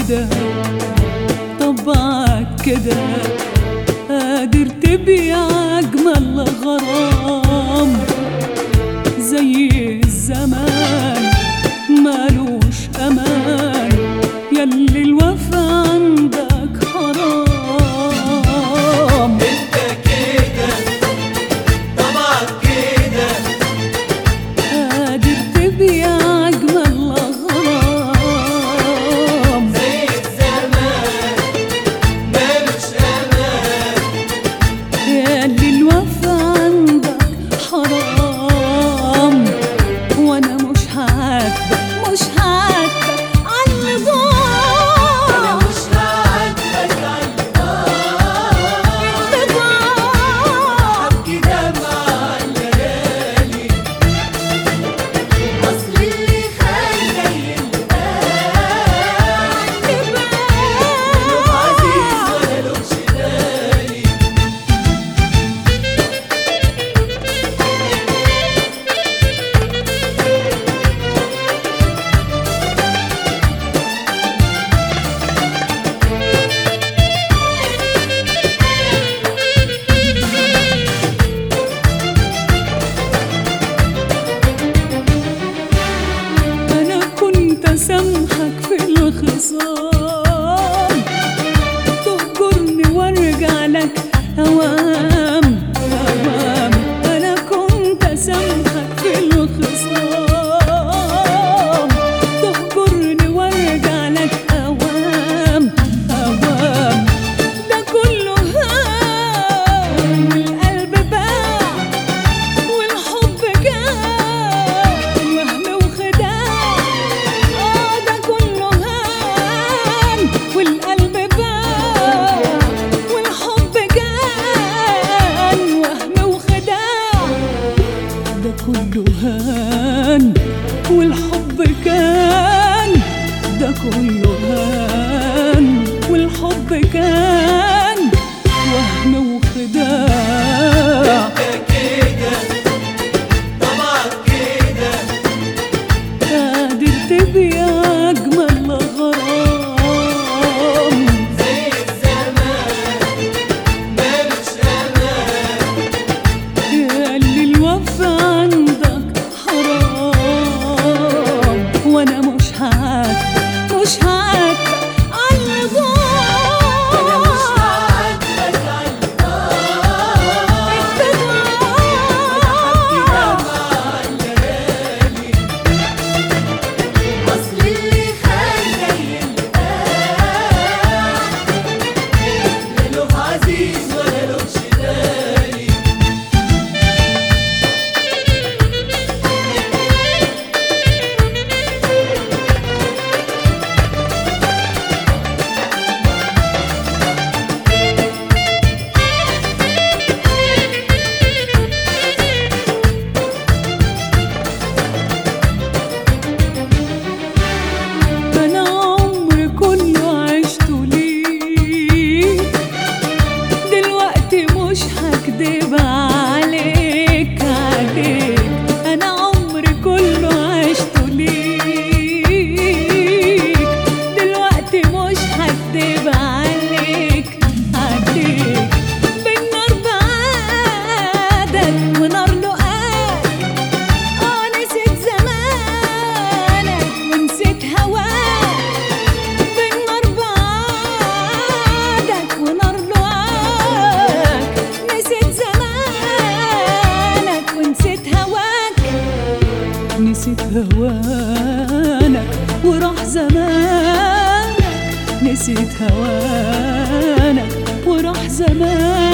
كده طبعك كده قادر تبيع أجمل غرام زي الزمان مالوش أمان يلي الوفا عندك حرام انت كده طبعك كده قادر تبيع أجمل غرام زي الزمان مالوش امان ياللي الوفا عندك حرام وانا مش هعاتبك مش هعاتبك على انا النظام مش هعاتبك على النظام كده مع الليالي اصل اللي خلى يبقى عزيز ولا لوش داري انا كنت اسامحك في الخصام تهجرني وارجع لك اوام اوام انا كنت اسامحك في الخصام تهجرني وارجع لك اوام اوام ده كله هام والقلب باع والحب كان وهم وخداع اه ده كله هان والقلب باع والحب كان وهم وخداع ده كله هان والحب كان ده كله هان والحب كان وهم وخداع كده طبعك كده قادر تبيع أجمل غرام زي الزمان مالوش امان ياللي الوفا عندك حرام وأنا مش هعاتبك مش هعاتبك على النظام انا مش هعاتبك على كده مع الليالي اصل اللي خلى يبقى لا له عزيز ولا لوش داري أنا عمري كله عشته ليك دلوقتي مش هكدب عليك عليك أنا عمري كله عشته ليك دلوقتي مش هكدب عليك عليك بالنار بعادك ونار لقاك اه نسيت زمانك ونسيت هواك بالنار بعادك ونار لقاك نسيت زمانك ونسيت هواك نسيت هوانك وراح زمانك نسيت هوانك وراح زمانك